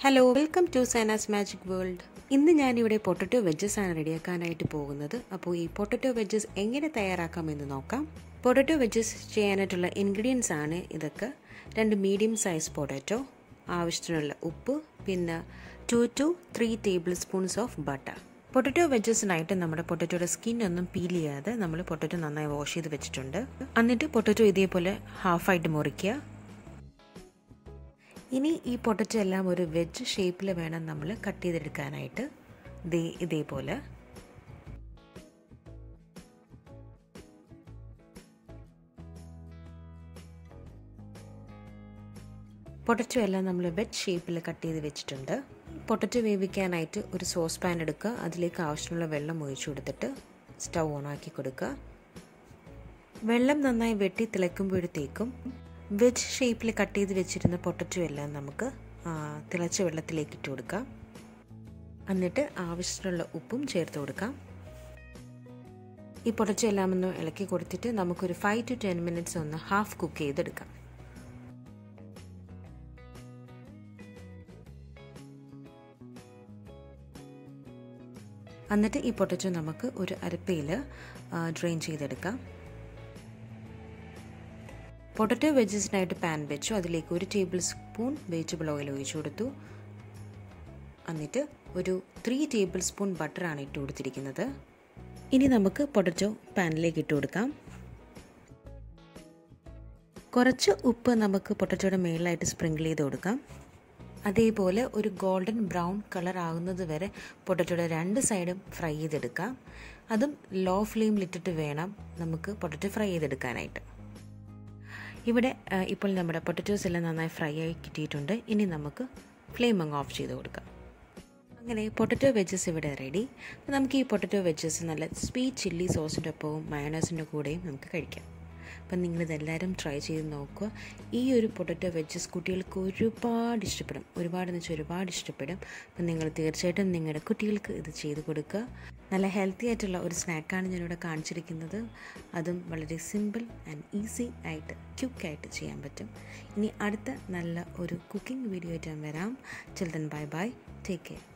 hello welcome to സൈനാസ് magic world ഇന്ന് ഞാനിവിടെ പൊട്ടറ്റോ വെജസ് ആണ് റെഡിയാക്കാനായിട്ട് പോകുന്നത് അപ്പോൾ ഈ പൊട്ടറ്റോ വെജസ് എങ്ങനെ തയ്യാറാക്കാമെന്ന് നോക്കാം പൊട്ടറ്റോ വെജസ് ചെയ്യാനായിട്ടുള്ള ഇൻഗ്രീഡിയൻസ് ആണ് ഇതൊക്കെ രണ്ട് മീഡിയം സൈസ് പൊട്ടറ്റോ ആവശ്യത്തിനുള്ള ഉപ്പ് പിന്നെ two to three tablespoons of butter potato വെജസിനായിട്ട് നമ്മുടെ പൊട്ടറ്റോയുടെ സ്കിൻ ഒന്നും പീൽ ചെയ്യാതെ നമ്മൾ പൊട്ടറ്റോ നന്നായി വാഷ് ചെയ്ത് വെച്ചിട്ടുണ്ട് എന്നിട്ട് പൊട്ടറ്റോ ഇതേപോലെ ഹാഫായിട്ട് മുറിക്കുക ഇനി ഈ പൊട്ടറ്റോ എല്ലാം ഒരു വെജ് ഷേപ്പിൽ വേണം നമ്മൾ കട്ട് ചെയ്തെടുക്കാനായിട്ട് ദേ ഇതേപോലെ പൊട്ടറ്റോ എല്ലാം നമ്മൾ വെജ് ഷേപ്പിൽ കട്ട് ചെയ്ത് വെച്ചിട്ടുണ്ട് പൊട്ടറ്റോ വേവിക്കാനായിട്ട് ഒരു സോസ് പാൻ എടുക്കുക അതിലേക്ക് ആവശ്യമുള്ള വെള്ളം ഒഴിച്ചു കൊടുത്തിട്ട് സ്റ്റൗ ഓണാക്കി കൊടുക്കുക വെള്ളം നന്നായി വെട്ടി തിളയ്ക്കുമ്പോഴത്തേക്കും വെജ് ഷേപ്പിൽ കട്ട് ചെയ്ത് വെച്ചിരുന്ന പൊട്ടറ്റോ എല്ലാം നമുക്ക് തിളച്ച വെള്ളത്തിലേക്ക് ഇട്ട് കൊടുക്കാം എന്നിട്ട് ആവശ്യത്തിനുള്ള ഉപ്പും ചേർത്ത് കൊടുക്കാം ഈ പൊട്ടറ്റോ എല്ലാം ഒന്ന് ഇളക്കി കൊടുത്തിട്ട് നമുക്കൊരു ഫൈവ് ടു ടെൻ മിനിറ്റ്സ് ഒന്ന് ഹാഫ് കുക്ക് ചെയ്തെടുക്കാം എന്നിട്ട് ഈ പൊട്ടറ്റോ നമുക്ക് ഒരു അരപ്പയിൽ ഡ്രെയിൻ ചെയ്തെടുക്കാം പൊട്ടറ്റോ വെജസിനായിട്ട് പാൻ വെച്ചു അതിലേക്ക് ഒരു ടേബിൾ സ്പൂൺ വെജിറ്റബിൾ ഓയിൽ ഒഴിച്ചു കൊടുത്തു എന്നിട്ട് ഒരു ത്രീ ടേബിൾ സ്പൂൺ ബട്ടറാണ് ഇട്ട് കൊടുത്തിരിക്കുന്നത് ഇനി നമുക്ക് പൊട്ടറ്റോ പാനിലേക്ക് ഇട്ട് കൊടുക്കാം കുറച്ച് ഉപ്പ് നമുക്ക് പൊട്ടറ്റോയുടെ മേളിലായിട്ട് സ്പ്രിങ്കിൾ ചെയ്ത് കൊടുക്കാം അതേപോലെ ഒരു ഗോൾഡൻ ബ്രൗൺ കളർ ആകുന്നത് വരെ പൊട്ടറ്റോയുടെ രണ്ട് സൈഡും ഫ്രൈ ചെയ്തെടുക്കാം അതും ലോ ഫ്ലെയിമിലിട്ടിട്ട് വേണം നമുക്ക് പൊട്ടറ്റോ ഫ്രൈ ചെയ്തെടുക്കാനായിട്ട് ഇവിടെ ഇപ്പോൾ നമ്മുടെ പൊട്ടറ്റോസ് എല്ലാം നന്നായി ഫ്രൈ ആയി കിട്ടിയിട്ടുണ്ട് ഇനി നമുക്ക് ഫ്ലെയിം അങ്ങ് ഓഫ് ചെയ്ത് കൊടുക്കാം അങ്ങനെ പൊട്ടറ്റോ വെജസ് ഇവിടെ റെഡി നമുക്ക് ഈ പൊട്ടറ്റോ വെജസ് നല്ല സ്വീറ്റ് ചില്ലി സോസിൻ്റെ ഒപ്പവും മയണേഴ്സിൻ്റെ കൂടെയും നമുക്ക് കഴിക്കാം അപ്പം നിങ്ങളിതെല്ലാവരും ട്രൈ ചെയ്ത് നോക്കുക ഈ ഒരു പൊട്ടറ്റോ വെജസ് കുട്ടികൾക്ക് ഒരുപാട് ഇഷ്ടപ്പെടും ഒരുപാടെന്ന് വെച്ചാൽ ഒരുപാട് ഇഷ്ടപ്പെടും അപ്പം നിങ്ങൾ തീർച്ചയായിട്ടും നിങ്ങളുടെ കുട്ടികൾക്ക് ഇത് ചെയ്ത് കൊടുക്കുക നല്ല ഹെൽത്തി ആയിട്ടുള്ള ഒരു സ്നാക്കാണ് ഞാനിവിടെ കാണിച്ചിരിക്കുന്നത് അതും വളരെ സിമ്പിൾ ആൻഡ് ഈസി ആയിട്ട് ക്യുക്കായിട്ട് ചെയ്യാൻ പറ്റും ഇനി അടുത്ത നല്ല ഒരു കുക്കിംഗ് വീഡിയോ ആയിട്ട് ഞാൻ വരാം children bye bye take care